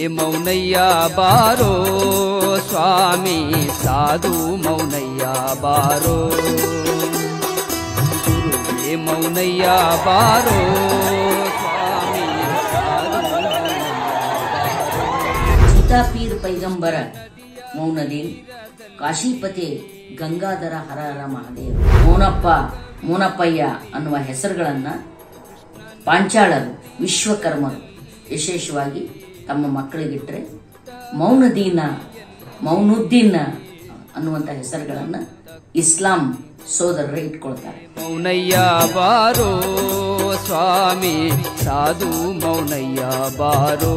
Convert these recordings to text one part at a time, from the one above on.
ಮೌನಯ್ಯ ಬಾರೋ ಸ್ವಾಮಿ ಸಾಧು ಮೌನಯ್ಯ ಬಾರೋ ಗುರುವೇ ಮೌನಯ್ಯ ಬಾರೋ ಸ್ವಾಮಿ ಸಾಧು ಸೀತಾಪೀರ್ ಪೈಗಂಬರ ಮೌನದೀನ್ ಕಾಶೀಪತಿ ಗಂಗಾಧರ ಹರಹರ ಮಹಾದೇವ್ ಮೋನಪ್ಪ ಮೋನಪ್ಪಯ್ಯ ಅನ್ನುವ ಹೆಸರುಗಳನ್ನ ಪಾಂಚಾಳರು ವಿಶ್ವಕರ್ಮರು ವಿಶೇಷವಾಗಿ ತಮ್ಮ ಮಕ್ಕಳಿಗಿಟ್ರೆ ಮೌನದೀನ ಮೌನುದ್ದೀನ ಅನ್ನುವಂಥ ಹೆಸರುಗಳನ್ನ ಇಸ್ಲಾಂ ಸೋದರರು ಇಟ್ಕೊಳ್ತಾರೆ ಮೌನಯ್ಯ ಬಾರೋ ಸ್ವಾಮಿ ಸಾಧು ಮೌನಯ್ಯ ಬಾರೋ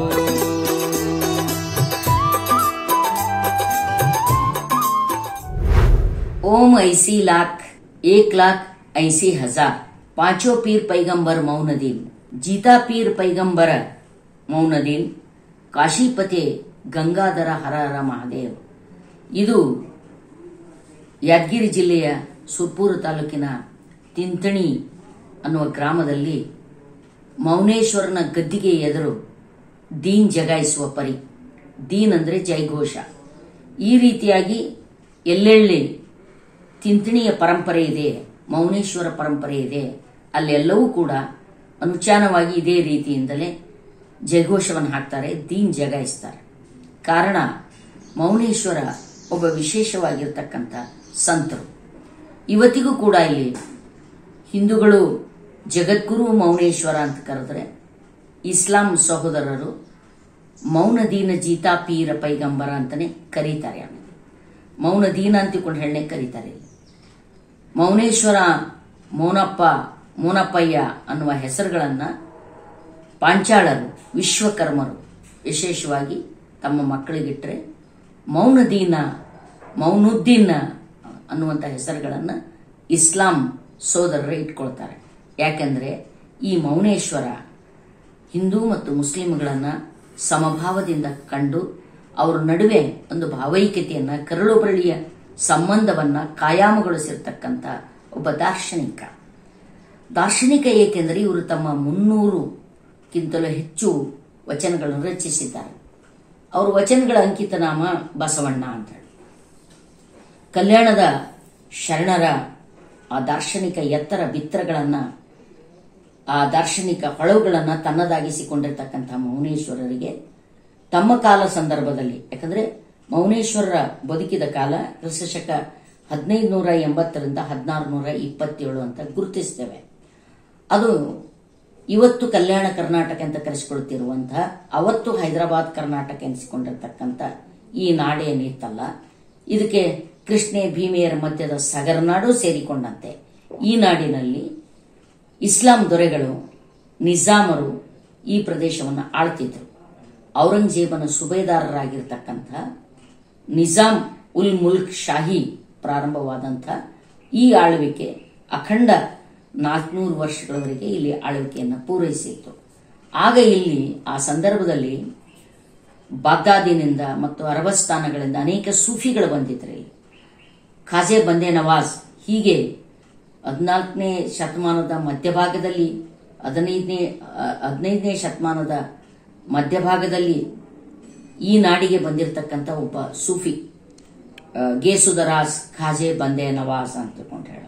ओम ऐसी लाख एक लाख ऐसी हजार पांचों पीर पैगंबर मौनदीन जीता पीर पैगंबर ಮೌನದೀನ್ ಕಾಶೀಪತಿ ಗಂಗಾಧರ ಹರಹರ ಮಹಾದೇವ್ ಇದು ಯಾದಗಿರಿ ಜಿಲ್ಲೆಯ ಸುರ್ಪುರ ತಾಲೂಕಿನ ತಿಂತಣಿ ಅನ್ನುವ ಗ್ರಾಮದಲ್ಲಿ ಮೌನೇಶ್ವರನ ಗದ್ದಿಗೆ ಎದುರು ದೀನ್ ಜಗಾಯಿಸುವ ಪರಿ ದೀನ್ ಅಂದ್ರೆ ಜೈಘೋಷ ಈ ರೀತಿಯಾಗಿ ಎಲ್ಲೆಲ್ಲಿ ತಿಂತಿಣಿಯ ಪರಂಪರೆ ಇದೆ ಮೌನೇಶ್ವರ ಪರಂಪರೆ ಇದೆ ಅಲ್ಲೆಲ್ಲವೂ ಕೂಡ ಅನುಚಾನವಾಗಿ ಇದೇ ರೀತಿಯಿಂದಲೇ ಜಯಘೋಷವನ್ನು ಹಾಕ್ತಾರೆ ದೀನ್ ಜಗಾಯಿಸ್ತಾರೆ ಕಾರಣ ಮೌನೇಶ್ವರ ಒಬ್ಬ ವಿಶೇಷವಾಗಿರ್ತಕ್ಕಂಥ ಸಂತರು ಇವತ್ತಿಗೂ ಕೂಡ ಇಲ್ಲಿ ಹಿಂದೂಗಳು ಜಗದ್ಗುರು ಮೌನೇಶ್ವರ ಅಂತ ಕರೆದ್ರೆ ಇಸ್ಲಾಂ ಸಹೋದರರು ಮೌನದೀನ ಜೀತಾ ಪೀರ ಪೈಗಂಬರ ಅಂತಾನೆ ಕರೀತಾರೆ ಆಮೇಲೆ ಮೌನದೀನ ಅಂತಿಕೊಂಡು ಹೇಳನೆ ಕರೀತಾರೆ ಇಲ್ಲಿ ಮೌನೇಶ್ವರ ಮೌನಪ್ಪ ಮೋನಪ್ಪಯ್ಯ ಅನ್ನುವ ಹೆಸರುಗಳನ್ನ ಪಾಂಚಾಳರು ವಿಶ್ವಕರ್ಮರು ವಿಶೇಷವಾಗಿ ತಮ್ಮ ಮಕ್ಕಳಿಗಿಟ್ರೆ ಮೌನದೀನ ಮೌನುದ್ದೀನ ಅನ್ನುವಂಥ ಹೆಸರುಗಳನ್ನ ಇಸ್ಲಾಂ ಸೋದರರು ಇಟ್ಕೊಳ್ತಾರೆ ಯಾಕೆಂದ್ರೆ ಈ ಮೌನೇಶ್ವರ ಹಿಂದೂ ಮತ್ತು ಮುಸ್ಲಿಂಗಳನ್ನ ಸಮಭಾವದಿಂದ ಕಂಡು ಅವರ ನಡುವೆ ಒಂದು ಭಾವೈಕ್ಯತೆಯನ್ನ ಕರಳುಬರಳಿಯ ಸಂಬಂಧವನ್ನ ಕಾಯಾಮಗೊಳಿಸಿರ್ತಕ್ಕಂಥ ಒಬ್ಬ ದಾರ್ಶನಿಕ ದಾರ್ಶನಿಕ ಏಕೆಂದರೆ ಇವರು ತಮ್ಮ ಮುನ್ನೂರುಕ್ಕಿಂತಲೂ ಹೆಚ್ಚು ವಚನಗಳನ್ನು ರಚಿಸಿದ್ದಾರೆ ಅವರ ವಚನಗಳ ಅಂಕಿತನಾಮ ಬಸವಣ್ಣ ಅಂತ ಹೇಳಿ ಕಲ್ಯಾಣದ ಶರಣರ ಆ ದಾರ್ಶನಿಕ ಎತ್ತರ ಬಿತ್ತರಗಳನ್ನ ಆ ದಾರ್ಶನಿಕ ಹೊಳವುಗಳನ್ನ ತನ್ನದಾಗಿಸಿಕೊಂಡಿರ್ತಕ್ಕಂಥ ಮೌನೇಶ್ವರರಿಗೆ ತಮ್ಮ ಕಾಲ ಸಂದರ್ಭದಲ್ಲಿ ಯಾಕಂದ್ರೆ ಮೌನೇಶ್ವರರ ಬದುಕಿದ ಕಾಲ ಕ್ರಿಸ್ತಶಕ ಹದಿನೈದು ನೂರ ಎಂಬತ್ತರಿಂದ ಹದಿನಾರು ನೂರ ಇಪ್ಪತ್ತೇಳು ಅಂತ ಗುರುತಿಸ್ತೇವೆ ಅದು ಇವತ್ತು ಕಲ್ಯಾಣ ಕರ್ನಾಟಕ ಅಂತ ಕರೆಸಿಕೊಳ್ತಿರುವಂತಹ ಅವತ್ತು ಹೈದರಾಬಾದ್ ಕರ್ನಾಟಕ ಎನಿಸಿಕೊಂಡಿರ್ತಕ್ಕಂಥ ಈ ನಾಡೇನಿತ್ತಲ್ಲ ಇದಕ್ಕೆ ಕೃಷ್ಣೆ ಭೀಮೆಯರ ಮಧ್ಯದ ಸಗರನಾಡು ಸೇರಿಕೊಂಡಂತೆ ಈ ನಾಡಿನಲ್ಲಿ ಇಸ್ಲಾಂ ದೊರೆಗಳು ನಿಜಾಮರು ಈ ಪ್ರದೇಶವನ್ನು ಆಳ್ತಿದ್ರು ಔರಂಗಜೇಬನ ಸುಬೇದಾರರಾಗಿರ್ತಕ್ಕಂಥ ನಿಜಾಮ್ ಉಲ್ ಮುಲ್ಕ್ ಶಾಹಿ ಪ್ರಾರಂಭವಾದಂಥ ಈ ಆಳ್ವಿಕೆ ಅಖಂಡ ನಾಲ್ಕುನೂರು ವರ್ಷಗಳವರೆಗೆ ಇಲ್ಲಿ ಆಳ್ವಿಕೆಯನ್ನು ಪೂರೈಸಿತ್ತು ಆಗ ಇಲ್ಲಿ ಆ ಸಂದರ್ಭದಲ್ಲಿ ಬಾಗ್ದಾದಿನಿಂದ ಮತ್ತು ಅರಬಸ್ಥಾನಗಳಿಂದ ಅನೇಕ ಸೂಫಿಗಳು ಬಂದಿದ್ರು ಇಲ್ಲಿ ಖಾಜೆ ಬಂದೆ ನವಾಜ್ ಹೀಗೆ ಹದಿನಾಲ್ಕನೇ ಶತಮಾನದ ಮಧ್ಯಭಾಗದಲ್ಲಿ ಹದಿನೈದನೇ ಹದಿನೈದನೇ ಶತಮಾನದ ಮಧ್ಯಭಾಗದಲ್ಲಿ ಈ ನಾಡಿಗೆ ಬಂದಿರತಕ್ಕಂಥ ಒಬ್ಬ ಸೂಫಿ ಆ, ಗೇಸುದರಾಜ್ ಖಾಜೆ ಬಂದೆ ನವಾಜ್ ಅಂತ ತಿಳ್ಕೊಂಡು ಹೇಳ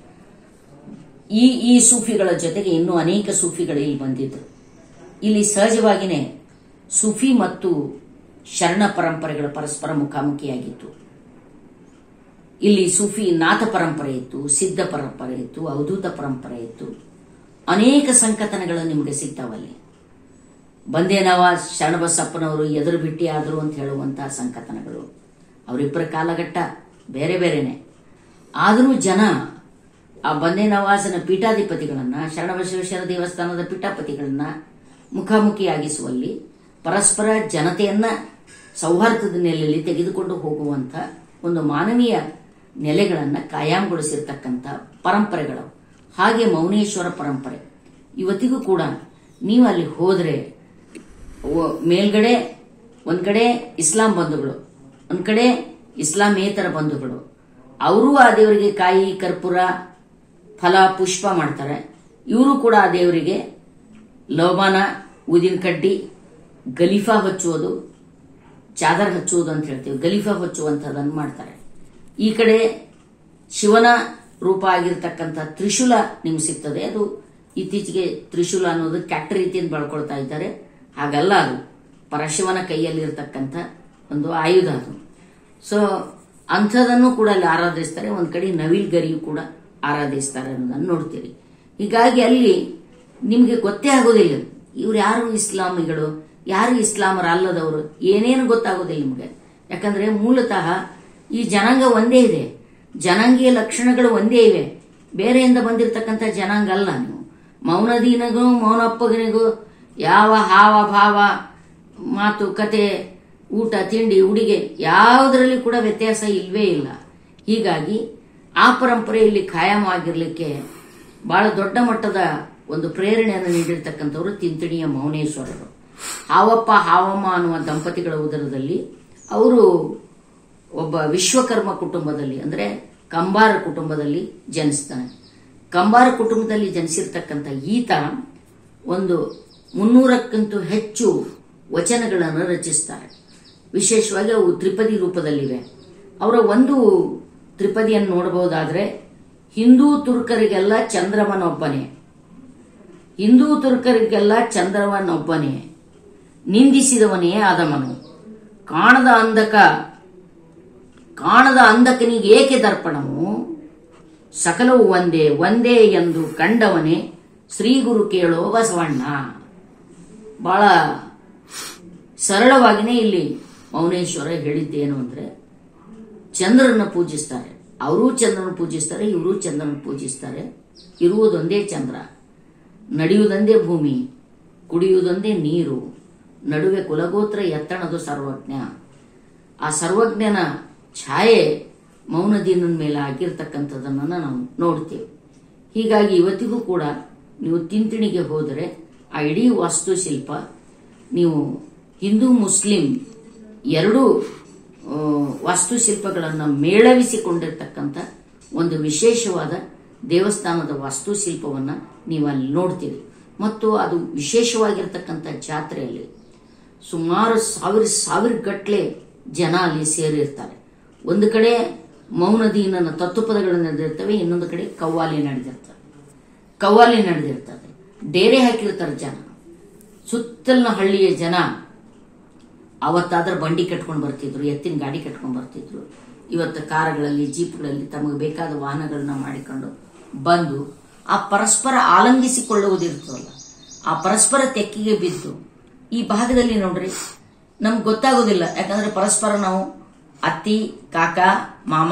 ಈ ಈ ಸೂಫಿಗಳ ಜೊತೆಗೆ ಇನ್ನೂ ಅನೇಕ ಸೂಫಿಗಳು ಇಲ್ಲಿ ಬಂದಿದ್ರು ಇಲ್ಲಿ ಸಹಜವಾಗಿನೇ ಸೂಫಿ ಮತ್ತು ಶರಣ ಪರಂಪರೆಗಳ ಪರಸ್ಪರ ಮುಖಾಮುಖಿಯಾಗಿತ್ತು ಇಲ್ಲಿ ಸೂಫಿ ನಾಥ ಪರಂಪರೆ ಇತ್ತು ಸಿದ್ಧ ಪರಂಪರೆ ಇತ್ತು ಅವಧೂತ ಪರಂಪರೆ ಇತ್ತು ಅನೇಕ ಸಂಕಥನಗಳು ನಿಮಗೆ ಸಿಗ್ತಾವಲ್ಲಿ ಬಂದೇ ನವಾಜ್ ಶರಣಬಸಪ್ಪನವರು ಎದುರು ಬಿಟ್ಟಿ ಆದರು ಅಂತ ಹೇಳುವಂತಹ ಸಂಕಥನಗಳು ಅವರಿಬ್ಬರ ಕಾಲಘಟ್ಟ ಬೇರೆ ಬೇರೆನೆ ಆದರೂ ಜನ ಆ ಬಂದೇ ನವಾಜನ ಪೀಠಾಧಿಪತಿಗಳನ್ನ ಶರಣಬಸವೇಶ್ವರ ದೇವಸ್ಥಾನದ ಪೀಠಾಪತಿಗಳನ್ನ ಮುಖಾಮುಖಿಯಾಗಿಸುವಲ್ಲಿ ಪರಸ್ಪರ ಜನತೆಯನ್ನ ಸೌಹಾರ್ದದ ನೆಲೆಯಲ್ಲಿ ತೆಗೆದುಕೊಂಡು ಹೋಗುವಂತ ಒಂದು ಮಾನವೀಯ ನೆಲೆಗಳನ್ನ ಕಾಯಂಗೊಳಿಸಿರ್ತಕ್ಕಂಥ ಪರಂಪರೆಗಳು ಹಾಗೆ ಮೌನೇಶ್ವರ ಪರಂಪರೆ ಇವತ್ತಿಗೂ ಕೂಡ ನೀವು ಅಲ್ಲಿ ಹೋದ್ರೆ ಒ- ಮೇಲ್ಗಡೆ ಒಂದ್ ಕಡೆ ಇಸ್ಲಾಂ ಬಂಧುಗಳು ಒಂದ್ ಕಡೆ ಇಸ್ಲಾಮೇತರ ಬಂಧುಗಳು ಅವರು ಆ ದೇವರಿಗೆ ಕಾಯಿ ಕರ್ಪೂರ ಫಲ ಪುಷ್ಪ ಮಾಡ್ತಾರೆ ಇವರು ಕೂಡ ಆ ದೇವರಿಗೆ ಲೋಬಾನ ಊದಿನ ಕಡ್ಡಿ ಗಲೀಫಾ ಹಚ್ಚುವುದು ಚಾದರ್ ಹಚ್ಚುವುದು ಅಂತ ಹೇಳ್ತೀವಿ ಗಲೀಫಾ ಹಚ್ಚುವಂಥದ್ದನ್ನು ಮಾಡ್ತಾರೆ ಈ ಕಡೆ ಶಿವನ ರೂಪ ಆಗಿರ್ತಕ್ಕಂಥ ತ್ರಿಶೂಲ ನಿಮ್ಗೆ ಸಿಗ್ತದೆ ಅದು ಇತ್ತೀಚೆಗೆ ತ್ರಿಶೂಲ ಅನ್ನೋದು ಕೆಟ್ಟ ರೀತಿಯಿಂದ ಬಳಕೊಳ್ತಾ ಇದ್ದಾರೆ ಹಾಗಲ್ಲ ಅದು ಪರಶಿವನ ಕೈಯಲ್ಲಿ ಇರತಕ್ಕಂಥ ಒಂದು ಆಯುಧ ಅದು ಸೊ ಅಂಥದನ್ನು ಕೂಡ ಅಲ್ಲಿ ಆರಾಧಿಸ್ತಾರೆ ಒಂದ್ ಕಡೆ ನವಿಲ್ ಗರಿಯು ಕೂಡ ಆರಾಧಿಸ್ತಾರೆ ಅನ್ನೋದನ್ನು ನೋಡ್ತೀರಿ ಹೀಗಾಗಿ ಅಲ್ಲಿ ನಿಮಗೆ ಗೊತ್ತೇ ಆಗೋದಿಲ್ಲ ಇವ್ರು ಯಾರು ಇಸ್ಲಾಮಿಗಳು ಯಾರು ಇಸ್ಲಾಮರ ಅಲ್ಲದವರು ಏನೇನು ಗೊತ್ತಾಗೋದಿಲ್ಲ ನಿಮಗೆ ಯಾಕಂದ್ರೆ ಮೂಲತಃ ಈ ಜನಾಂಗ ಒಂದೇ ಇದೆ ಜನಾಂಗೀಯ ಲಕ್ಷಣಗಳು ಒಂದೇ ಇವೆ ಬೇರೆಯಿಂದ ಬಂದಿರತಕ್ಕಂಥ ಜನಾಂಗ ಅಲ್ಲ ನೀವು ಮೌನದೀನಗೂ ಮೌನಪ್ಪಗನಿಗೂ ಯಾವ ಹಾವ ಭಾವ ಮಾತು ಕತೆ ಊಟ ತಿಂಡಿ ಉಡಿಗೆ ಯಾವುದರಲ್ಲಿ ಕೂಡ ವ್ಯತ್ಯಾಸ ಇಲ್ವೇ ಇಲ್ಲ ಹೀಗಾಗಿ ಆ ಪರಂಪರೆಯಲ್ಲಿ ಕಾಯಮಾಗಿರ್ಲಿಕ್ಕೆ ಬಹಳ ದೊಡ್ಡ ಮಟ್ಟದ ಒಂದು ಪ್ರೇರಣೆಯನ್ನು ನೀಡಿರ್ತಕ್ಕಂಥವ್ರು ತಿಂತಿಣಿಯ ಮೌನೇಶ್ವರರು ಹಾವಪ್ಪ ಹಾವಮ್ಮ ಅನ್ನುವ ದಂಪತಿಗಳ ಉದರದಲ್ಲಿ ಅವರು ಒಬ್ಬ ವಿಶ್ವಕರ್ಮ ಕುಟುಂಬದಲ್ಲಿ ಅಂದ್ರೆ ಕಂಬಾರ ಕುಟುಂಬದಲ್ಲಿ ಜನಿಸ್ತಾನೆ ಕಂಬಾರ ಕುಟುಂಬದಲ್ಲಿ ಜನಿಸಿರ್ತಕ್ಕಂಥ ಈತ ಒಂದು ಮುನ್ನೂರಕ್ಕಿಂತ ಹೆಚ್ಚು ವಚನಗಳನ್ನು ರಚಿಸ್ತಾರೆ ವಿಶೇಷವಾಗಿ ಅವು ತ್ರಿಪದಿ ರೂಪದಲ್ಲಿವೆ ಅವರ ಒಂದು ತ್ರಿಪದಿಯನ್ನು ನೋಡಬಹುದಾದ್ರೆ ಹಿಂದೂ ತುರ್ಕರಿಗೆಲ್ಲ ಚಂದ್ರಮನೊಬ್ಬನೇ ಹಿಂದೂ ತುರ್ಕರಿಗೆಲ್ಲ ಚಂದ್ರವನೊಬ್ಬನೇ ನಿಂದಿಸಿದವನೇ ಆದಮನು ಕಾಣದ ಅಂಧಕ ಕಾಣದ ಅಂಧಕನಿಗೆ ಏಕೆ ದರ್ಪಣವು ಸಕಲವು ಒಂದೇ ಒಂದೇ ಎಂದು ಕಂಡವನೇ ಶ್ರೀ ಗುರು ಕೇಳೋ ಬಸವಣ್ಣ ಬಹಳ ಸರಳವಾಗಿನೇ ಇಲ್ಲಿ ಮೌನೇಶ್ವರ ಹೇಳಿದ್ದೇನು ಅಂದ್ರೆ ಚಂದ್ರನ ಪೂಜಿಸ್ತಾರೆ ಅವರೂ ಚಂದ್ರನ ಪೂಜಿಸ್ತಾರೆ ಇವರು ಚಂದ್ರನ ಪೂಜಿಸ್ತಾರೆ ಇರುವುದೊಂದೇ ಚಂದ್ರ ನಡೆಯುವುದೊಂದೇ ಭೂಮಿ ಕುಡಿಯುವುದೊಂದೇ ನೀರು ನಡುವೆ ಕುಲಗೋತ್ರ ಎತ್ತಣದು ಸರ್ವಜ್ಞ ಆ ಸರ್ವಜ್ಞನ ಛಾಯೆ ಮೌನದೀನನ ಮೇಲೆ ಆಗಿರ್ತಕ್ಕಂಥದ್ದನ್ನ ನಾವು ನೋಡ್ತೇವೆ ಹೀಗಾಗಿ ಇವತ್ತಿಗೂ ಕೂಡ ನೀವು ತಿಂತಿಣಿಗೆ ಹೋದರೆ ಆ ಇಡೀ ವಾಸ್ತುಶಿಲ್ಪ ನೀವು ಹಿಂದೂ ಮುಸ್ಲಿಂ ಎರಡೂ ಆ, ವಾಸ್ತುಶಿಲ್ಪಗಳನ್ನು ಮೇಳವಿಸಿಕೊಂಡಿರ್ತಕ್ಕಂಥ ಒಂದು ವಿಶೇಷವಾದ ದೇವಸ್ಥಾನದ ವಾಸ್ತುಶಿಲ್ಪವನ್ನ ನೀವು ಅಲ್ಲಿ ನೋಡ್ತೀರಿ ಮತ್ತು ಅದು ವಿಶೇಷವಾಗಿರ್ತಕ್ಕಂಥ ಜಾತ್ರೆಯಲ್ಲಿ ಸುಮಾರು ಸಾವಿರ ಸಾವಿರ ಗಟ್ಟಲೆ ಜನ ಅಲ್ಲಿ ಸೇರಿರ್ತಾರೆ ಒಂದು ಕಡೆ ಮೌನದೀನನ ತತ್ವಪದಗಳು ನಡೆದಿರ್ತವೆ ಇನ್ನೊಂದು ಕಡೆ ಕವ್ವಾಲಿ ನಡೆದಿರ್ತವೆ ಕವ್ವಾಲಿ ನಡೆದಿರ್ತದೆ ಡೇರೆ ಹಾಕಿರ್ತಾರೆ ಜನ ಸುತ್ತಲಿನ ಹಳ್ಳಿಯ ಜನ ಅವತ್ತಾದ್ರೆ ಬಂಡಿ ಕಟ್ಕೊಂಡು ಬರ್ತಿದ್ರು ಎತ್ತಿನ ಗಾಡಿ ಕಟ್ಕೊಂಡು ಬರ್ತಿದ್ರು ಇವತ್ತು ಕಾರುಗಳಲ್ಲಿ ಜೀಪ್ಗಳಲ್ಲಿ ತಮಗೆ ಬೇಕಾದ ವಾಹನಗಳನ್ನ ಮಾಡಿಕೊಂಡು ಬಂದು ಆ ಪರಸ್ಪರ ಆಲಂಗಿಸಿಕೊಳ್ಳುವುದಿರ್ತದಲ್ಲ ಆ ಪರಸ್ಪರ ತೆಕ್ಕಿಗೆ ಬಿದ್ದು ಈ ಭಾಗದಲ್ಲಿ ನೋಡ್ರಿ ನಮ್ಗೆ ಗೊತ್ತಾಗೋದಿಲ್ಲ ಯಾಕಂದ್ರೆ ಪರಸ್ಪರ ನಾವು ಅತ್ತಿ ಕಾಕ ಮಾಮ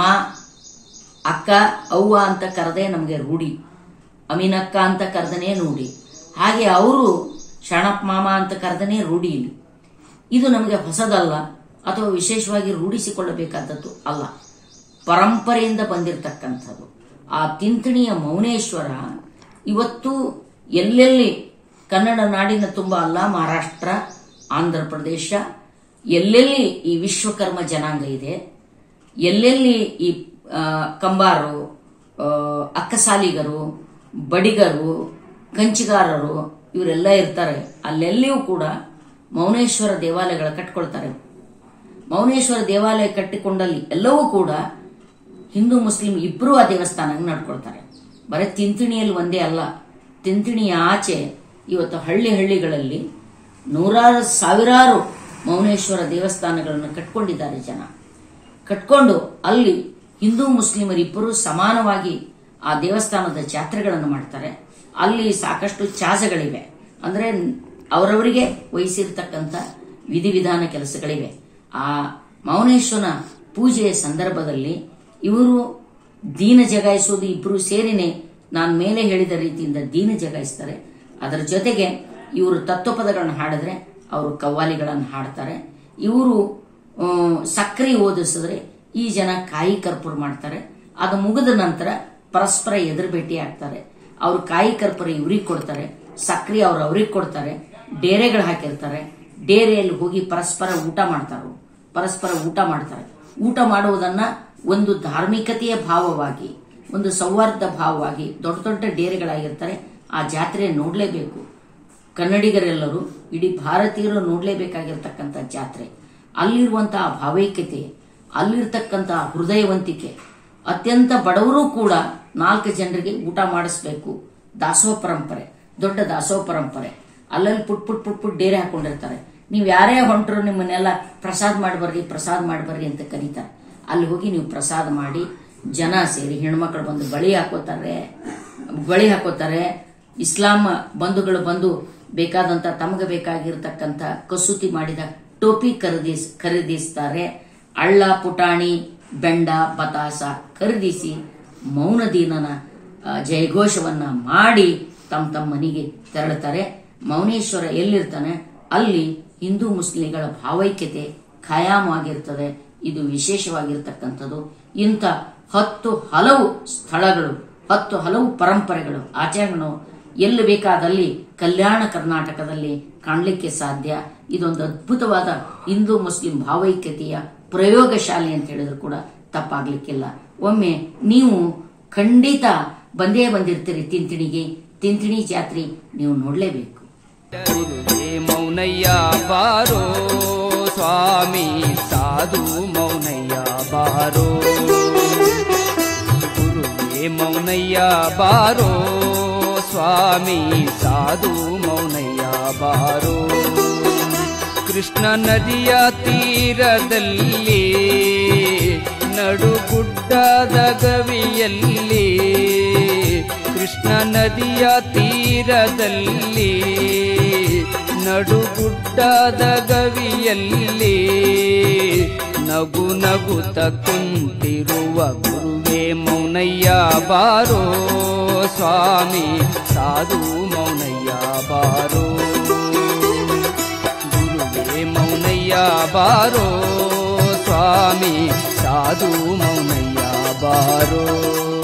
ಅಕ್ಕ ಅವ್ವ ಅಂತ ಕರೆದೇ ನಮಗೆ ರೂಢಿ ಅಮೀನಕ್ಕ ಅಂತ ಕರೆದನೇ ರೂಢಿ ಹಾಗೆ ಅವರು ಶರಣಪ್ಪ ಮಾಮ ಅಂತ ಕರೆದನೇ ರೂಢಿ ಇಲ್ಲಿ ಇದು ನಮಗೆ ಹೊಸದಲ್ಲ ಅಥವಾ ವಿಶೇಷವಾಗಿ ರೂಢಿಸಿಕೊಳ್ಳಬೇಕಾದದ್ದು ಅಲ್ಲ ಪರಂಪರೆಯಿಂದ ಬಂದಿರತಕ್ಕಂಥದ್ದು ಆ ತಿಂತಿಣಿಯ ಮೌನೇಶ್ವರ ಇವತ್ತು ಎಲ್ಲೆಲ್ಲಿ ಕನ್ನಡ ನಾಡಿನ ತುಂಬ ಅಲ್ಲ ಮಹಾರಾಷ್ಟ್ರ ಆಂಧ್ರ ಪ್ರದೇಶ ಎಲ್ಲೆಲ್ಲಿ ಈ ವಿಶ್ವಕರ್ಮ ಜನಾಂಗ ಇದೆ ಎಲ್ಲೆಲ್ಲಿ ಈ ಆ, ಕಂಬಾರು ಆ, ಅಕ್ಕಸಾಲಿಗರು ಬಡಿಗರು ಕಂಚಿಗಾರರು ಇವರೆಲ್ಲ ಇರ್ತಾರೆ ಅಲ್ಲೆಲ್ಲಿಯೂ ಕೂಡ ಮೌನೇಶ್ವರ ದೇವಾಲಯಗಳ ಕಟ್ಕೊಳ್ತಾರೆ ಮೌನೇಶ್ವರ ದೇವಾಲಯ ಕಟ್ಟಿಕೊಂಡಲ್ಲಿ ಎಲ್ಲವೂ ಕೂಡ ಹಿಂದೂ ಮುಸ್ಲಿಂ ಇಬ್ಬರೂ ಆ ದೇವಸ್ಥಾನ ನಡ್ಕೊಳ್ತಾರೆ ಬರೀ ತಿಂತಿಣಿಯಲ್ಲಿ ಒಂದೇ ಅಲ್ಲ ತಿಂತಿಣಿಯ ಆಚೆ ಇವತ್ತು ಹಳ್ಳಿ ಹಳ್ಳಿಗಳಲ್ಲಿ ನೂರಾರು ಸಾವಿರಾರು ಮೌನೇಶ್ವರ ದೇವಸ್ಥಾನಗಳನ್ನು ಕಟ್ಕೊಂಡಿದ್ದಾರೆ ಜನ ಕಟ್ಕೊಂಡು ಅಲ್ಲಿ ಹಿಂದೂ ಮುಸ್ಲಿಮರಿಬ್ಬರು ಸಮಾನವಾಗಿ ಆ ದೇವಸ್ಥಾನದ ಜಾತ್ರೆಗಳನ್ನು ಮಾಡ್ತಾರೆ ಅಲ್ಲಿ ಸಾಕಷ್ಟು ಚಾಜಗಳಿವೆ ಅಂದ್ರೆ ಅವರವರಿಗೆ ವಹಿಸಿರ್ತಕ್ಕಂಥ ವಿಧಿವಿಧಾನ ಕೆಲಸಗಳಿವೆ ಆ ಮೌನೇಶ್ವರನ ಪೂಜೆಯ ಸಂದರ್ಭದಲ್ಲಿ ಇವರು ದೀನ ಜಗಾಯಿಸೋದು ಇಬ್ಬರು ಸೇರಿನೇ ನಾನು ಮೇಲೆ ಹೇಳಿದ ರೀತಿಯಿಂದ ದೀನ ಜಗಾಯಿಸ್ತಾರೆ ಅದರ ಜೊತೆಗೆ ಇವರು ತತ್ವಪದಗಳನ್ನು ಹಾಡಿದ್ರೆ ಅವರು ಕವ್ವಾಲಿಗಳನ್ನು ಹಾಡ್ತಾರೆ ಇವರು ಆ, ಸಕ್ಕರೆ ಓದಿಸಿದ್ರೆ ಈ ಜನ ಕಾಯಿ ಕರ್ಪೂರ ಮಾಡ್ತಾರೆ ಅದು ಮುಗಿದ ನಂತರ ಪರಸ್ಪರ ಎದುರು ಭೇಟಿ ಆಗ್ತಾರೆ ಅವ್ರು ಕಾಯಿ ಕರ್ಪೂರ ಇವ್ರಿಗೆ ಕೊಡ್ತಾರೆ ಸಕ್ರೆ ಅವ್ರು ಅವ್ರಿಗೆ ಕೊಡ್ತಾರೆ ಡೇರೆಗಳು ಹಾಕಿರ್ತಾರೆ ಡೇರೆಯಲ್ಲಿ ಹೋಗಿ ಪರಸ್ಪರ ಊಟ ಮಾಡ್ತಾರೆ ಪರಸ್ಪರ ಊಟ ಮಾಡ್ತಾರೆ ಊಟ ಮಾಡುವುದನ್ನ ಒಂದು ಧಾರ್ಮಿಕತೆಯ ಭಾವವಾಗಿ ಒಂದು ಸೌಹಾರ್ದ ಭಾವವಾಗಿ ದೊಡ್ಡ ದೊಡ್ಡ ಡೇರೆಗಳಾಗಿರ್ತಾರೆ ಆ ಜಾತ್ರೆ ನೋಡ್ಲೇಬೇಕು ಕನ್ನಡಿಗರೆಲ್ಲರೂ ಇಡೀ ಭಾರತೀಯರು ನೋಡಲೇಬೇಕಾಗಿರ್ತಕ್ಕಂಥ ಜಾತ್ರೆ ಅಲ್ಲಿರುವಂತಹ ಭಾವೈಕ್ಯತೆ ಅಲ್ಲಿರ್ತಕ್ಕಂತಹ ಹೃದಯವಂತಿಕೆ ಅತ್ಯಂತ ಬಡವರು ಕೂಡ ನಾಲ್ಕು ಜನರಿಗೆ ಊಟ ಮಾಡಿಸ್ಬೇಕು ದಾಸೋಹ ಪರಂಪರೆ ದೊಡ್ಡ ದಾಸೋಹ ಪರಂಪರೆ ಅಲ್ಲಲ್ಲಿ ಪುಟ್ ಪುಟ್ ಪುಟ್ ಪುಟ್ ಡೇರೆ ಹಾಕೊಂಡಿರ್ತಾರೆ ನೀವು ಯಾರೇ ಹೊಂಟರು ನಿಮ್ಮನ್ನೆಲ್ಲ ಪ್ರಸಾದ ಮಾಡಿ ಬರ್ರಿ ಪ್ರಸಾದ ಮಾಡಿ ಬರ್ರಿ ಅಂತ ಕರೀತಾರೆ ಅಲ್ಲಿ ಹೋಗಿ ನೀವು ಪ್ರಸಾದ ಮಾಡಿ ಜನ ಸೇರಿ ಹೆಣ್ಮಕ್ಳು ಬಂದು ಬಳಿ ಹಾಕೋತಾರೆ ಬಳಿ ಹಾಕೋತಾರೆ ಇಸ್ಲಾಂ ಬಂಧುಗಳು ಬಂದು ಬೇಕಾದಂತ ತಮಗೆ ಬೇಕಾಗಿರ್ತಕ್ಕಂಥ ಕಸೂತಿ ಮಾಡಿದ ಟೋಪಿ ಖರೀದಿಸ್ ಖರೀದಿಸ್ತಾರೆ ಅಳ್ಳ ಪುಟಾಣಿ ಬೆಂಡ ಬತಾಸ ಖರೀದಿಸಿ ಮೌನದೀನನ ಆ, ಜಯಘೋಷವನ್ನ ಮಾಡಿ ತಮ್ಮ ತಮ್ಮ ಮನೆಗೆ ತೆರಳುತ್ತಾರೆ ಮೌನೇಶ್ವರ ಎಲ್ಲಿರ್ತಾನೆ ಅಲ್ಲಿ ಹಿಂದೂ ಮುಸ್ಲಿಂಗಳ ಭಾವೈಕ್ಯತೆ ಖಾಯಾಮ್ ಆಗಿರ್ತದೆ ಇದು ವಿಶೇಷವಾಗಿರ್ತಕ್ಕಂಥದ್ದು ಇಂಥ ಹತ್ತು ಹಲವು ಸ್ಥಳಗಳು ಹತ್ತು ಹಲವು ಪರಂಪರೆಗಳು ಆಚರಣೆಗಳು ಎಲ್ಲಿ ಬೇಕಾದಲ್ಲಿ ಕಲ್ಯಾಣ ಕರ್ನಾಟಕದಲ್ಲಿ ಕಾಣಲಿಕ್ಕೆ ಸಾಧ್ಯ ಇದೊಂದು ಅದ್ಭುತವಾದ ಹಿಂದೂ ಮುಸ್ಲಿಂ ಭಾವೈಕ್ಯತೆಯ ಪ್ರಯೋಗಶಾಲೆ ಅಂತ ಹೇಳಿದ್ರು ಕೂಡ ತಪ್ಪಾಗ್ಲಿಕ್ಕಿಲ್ಲ ಒಮ್ಮೆ ನೀವು ಖಂಡಿತ ಬಂದೇ ಬಂದಿರ್ತೀರಿ ತಿಂತಿಣಿಗೆ ತಿಂತಿಣಿ ಜಾತ್ರೆ ನೀವು ನೋಡ್ಲೇಬೇಕು ಗುರುವೇ ಮೌನಯ್ಯ ಬಾರೋ ಸ್ವಾಮಿ ಸಾಧು ಮೌನಯ್ಯ ಬಾರೋ ಗುರುವೇ ಮೌನಯ್ಯ ಬಾರೋ ಸ್ವಾಮಿ ಸಾಧು ಮೌನಯ್ಯ ಬಾರೋ ಕೃಷ್ಣ ನದಿಯ ತೀರದಲ್ಲಿ ನಡುಗುಡ್ಡದ ಗವಿಯಲ್ಲಿ ಕೃಷ್ಣ ನದಿಯ ತೀರದಲ್ಲಿ ನಡುಗುಡ್ಡದ ಗವಿಯಲ್ಲಿ ನಗು ನಗುತ್ತ ಕುಂತಿರುವ ಗುರುವೇ ಮೌನಯ್ಯ ಬಾರೋ ಸ್ವಾಮಿ ಸಾಧು ಮೌನಯ್ಯ ಬಾರೋ ಗುರುವೇ ಮೌನಯ್ಯ ಬಾರೋ ಸ್ವಾಮಿ ಸಾಧು ಮೌನಯ್ಯ ಬಾರೋ